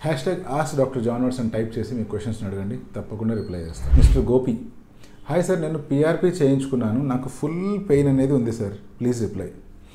hash hashtag ask doctor జాన్వర్స్ అని type చేసి మీ క్వశ్చన్స్ని అడగండి తప్పకుండా రిప్లై చేస్తాను మిస్టర్ గోపి హాయ్ సార్ నేను పిఆర్పి చేయించుకున్నాను నాకు ఫుల్ పెయిన్ అనేది ఉంది సార్ ప్లీజ్ రిప్లై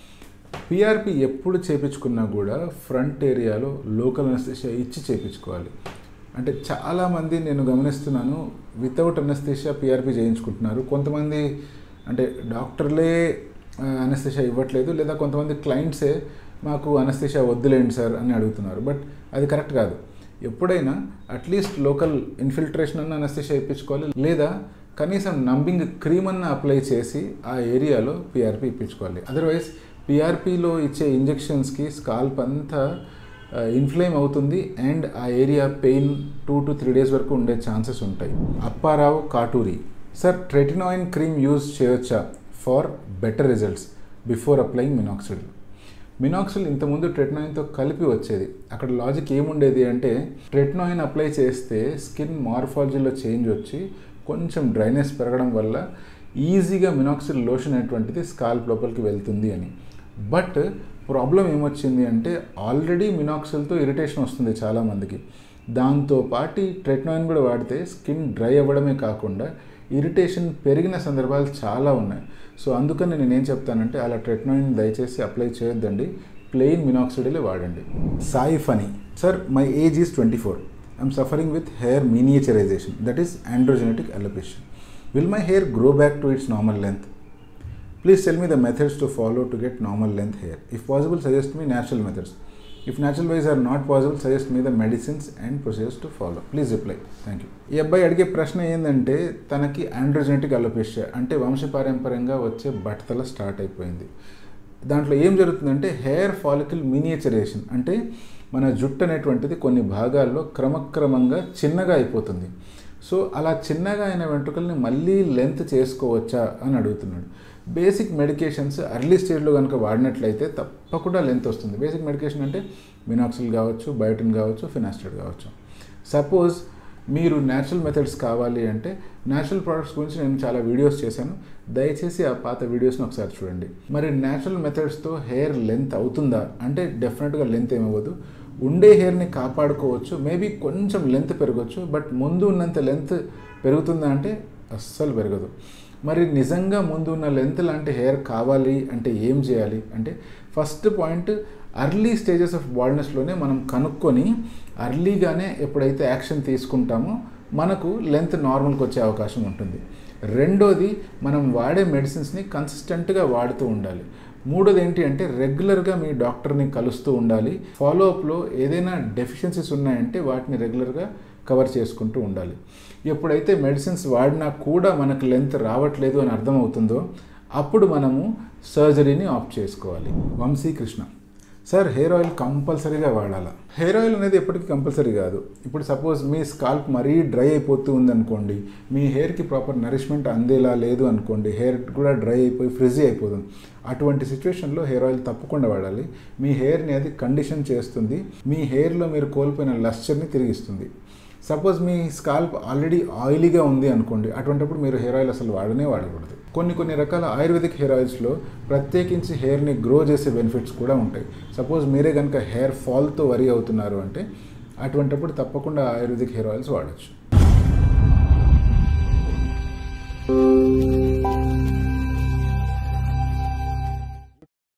పిఆర్పి ఎప్పుడు చేయించుకున్నా కూడా ఫ్రంట్ ఏరియాలో లోకల్ అనస్థిషియా ఇచ్చి చేయించుకోవాలి అంటే చాలామంది నేను గమనిస్తున్నాను వితౌట్ అనస్థిషియా పిఆర్పి చేయించుకుంటున్నారు కొంతమంది అంటే డాక్టర్లే అనస్థిషియా ఇవ్వట్లేదు లేదా కొంతమంది క్లయింట్సే మాకు అనస్థిషియా వద్దులేండి సార్ అని అడుగుతున్నారు బట్ అది కరెక్ట్ కాదు ఎప్పుడైనా అట్లీస్ట్ లోకల్ ఇన్ఫిల్ట్రేషన్ అన్న అనస్థిషియా ఇప్పించుకోవాలి లేదా కనీసం నంబింగ్ క్రీమ్ అన్న అప్లై చేసి ఆ ఏరియాలో పిఆర్పి ఇప్పించుకోవాలి అదర్వైజ్ పిఆర్పిలో ఇచ్చే ఇంజెక్షన్స్కి స్కాల్ప్ అంతా ఇన్ఫ్లేమ్ అవుతుంది అండ్ ఆ area pain two to three days వరకు ఉండే ఛాన్సెస్ ఉంటాయి Apparao Katuri sir tretinoin cream use చేయొచ్చా for better results before applying minoxidil minoxidil ఇంతకుముందు ట్రెట్నాయిన్తో కలిపి వచ్చేది అక్కడ లాజిక్ ఏముండేది అంటే ట్రెట్నాయిన్ అప్లై చేస్తే స్కిన్ మార్ఫాలజీలో చేంజ్ వచ్చి కొంచెం డ్రైనెస్ పెరగడం వల్ల ఈజీగా మినాక్సిల్ లోషన్ అనేటువంటిది స్కాల్ప్ లోపలికి వెళ్తుంది అని బట్ ప్రాబ్లం ఏమొచ్చింది అంటే ఆల్రెడీ మినాక్సిల్తో ఇరిటేషన్ వస్తుంది చాలామందికి దాంతో పాటి ట్రెట్నాయిన్ కూడా వాడితే స్కిన్ డ్రై అవ్వడమే కాకుండా ఇరిటేషన్ పెరిగిన సందర్భాలు చాలా ఉన్నాయి సో అందుకని నేను ఏం చెప్తానంటే అలా ట్రెట్నాయిన్ దయచేసి అప్లై చేయొద్దండి ప్లెయిన్ మినాక్సిడిలే వాడండి Sai Phani sir my age is twenty four I'm suffering with hair miniaturisation that is androgenetic alopecia will my hair grow back to its normal length please tell me the methods to follow to get normal length hair if possible suggest me natural methods if natural wise are not possible suggest me the medicines and procedures to follow please reply thank you ఈ అబ్బాయి అడిగే ప్రశ్న ఏంటంటే తనకి androgenetic alopecia అంటే వంశపారంపర్యంగా వచ్చే బట్టతల స్టార్ట్ అయిపోయింది దాంట్లో ఏం జరుగుతుందంటే హెయిర్ ఫాలికల్ మినియేచరేషన్ అంటే మన జుట్టు అనేటువంటిది కొన్ని భాగాల్లో క్రమక్రమంగా చిన్నగా అయిపోతుంది సో అలా చిన్నగా అయిన వెంట్రుకల్ని మళ్ళీ లెంత్ చేసుకోవచ్చా అని అడుగుతున్నాడు బేసిక్ మెడికేషన్స్ అర్లీ స్టేజ్లో కనుక వాడినట్లయితే తప్పకుండా లెంత్ వస్తుంది బేసిక్ మెడికేషన్ అంటే మినాక్సిల్ కావచ్చు బయోటిన్ కావచ్చు ఫినాస్టెడ్ కావచ్చు సపోజ్ మీరు న్యాచురల్ మెథడ్స్ కావాలి అంటే న్యాచురల్ ప్రోడక్ట్స్ గురించి నేను చాలా వీడియోస్ చేశాను దయచేసి ఆ పాత వీడియోస్ని ఒకసారి చూడండి మరి న్యాచురల్ మెథడ్స్తో హెయిర్ లెంత్ అవుతుందా అంటే డెఫినెట్గా లెంత్ ఏమవ్వదు ఉండే హెయిర్ని కాపాడుకోవచ్చు మేబీ కొంచెం లెంత్ పెరగచ్చు బట్ ముందు ఉన్నంత లెంత్ పెరుగుతుందా అంటే అస్సలు పెరగదు మరి నిజంగా ముందు ఉన్న లెంత్ లాంటి హెయిర్ కావాలి అంటే ఏం చేయాలి అంటే first point early stages of బాల్నెస్లోనే మనం కనుక్కొని అర్లీగానే ఎప్పుడైతే యాక్షన్ తీసుకుంటామో మనకు లెంత్ నార్మల్కి వచ్చే అవకాశం ఉంటుంది రెండోది మనం వాడే మెడిసిన్స్ని కన్సిస్టెంట్గా వాడుతూ ఉండాలి మూడోది ఏంటి అంటే రెగ్యులర్గా మీ డాక్టర్ని కలుస్తూ ఉండాలి ఫాలోఅప్లో ఏదైనా డెఫిషియన్సీస్ ఉన్నాయంటే వాటిని రెగ్యులర్గా కవర్ చేసుకుంటూ ఉండాలి ఎప్పుడైతే మెడిసిన్స్ వాడినా కూడా మనకు లెంత్ రావట్లేదు అని అర్థమవుతుందో అప్పుడు మనము సర్జరీని ఆప్ట్ చేసుకోవాలి వంశీకృష్ణ సార్ హెయిర్ ఆయిల్ కంపల్సరీగా వాడాలా హెయిర్ ఆయిల్ అనేది ఎప్పటికీ కంపల్సరీ కాదు ఇప్పుడు సపోజ్ మీ స్కాల్ప్ మరీ డ్రై అయిపోతూ ఉందనుకోండి మీ హెయిర్కి ప్రాపర్ నరిష్మెంట్ అందేలా లేదు అనుకోండి హెయిర్ కూడా డ్రై అయిపోయి ఫ్రిజీ అయిపోతుంది అటువంటి సిచ్యువేషన్లో హెయిర్ ఆయిల్ తప్పకుండా వాడాలి మీ హెయిర్ని అది కండిషన్ చేస్తుంది మీ హెయిర్లో మీరు కోల్పోయిన లస్చర్ని తిరిగిస్తుంది సపోజ్ మీ స్కాల్ప్ ఆల్రెడీ ఆయిలీగా ఉంది అనుకోండి అటువంటిప్పుడు మీరు హెయిర్ ఆయిల్ అసలు వాడనే వాడకూడదు కొన్ని కొన్ని రకాల ఆయుర్వేదిక్ హెయిర్ ఆయిల్స్లో ప్రత్యేకించి హెయిర్ని గ్రో చేసే బెనిఫిట్స్ కూడా ఉంటాయి సపోజ్ మీరే కనుక హెయిర్ ఫాల్తో వరి అవుతున్నారు అంటే అటువంటిప్పుడు తప్పకుండా ఆయుర్వేదిక్ హెయిర్ ఆయిల్స్ వాడచ్చు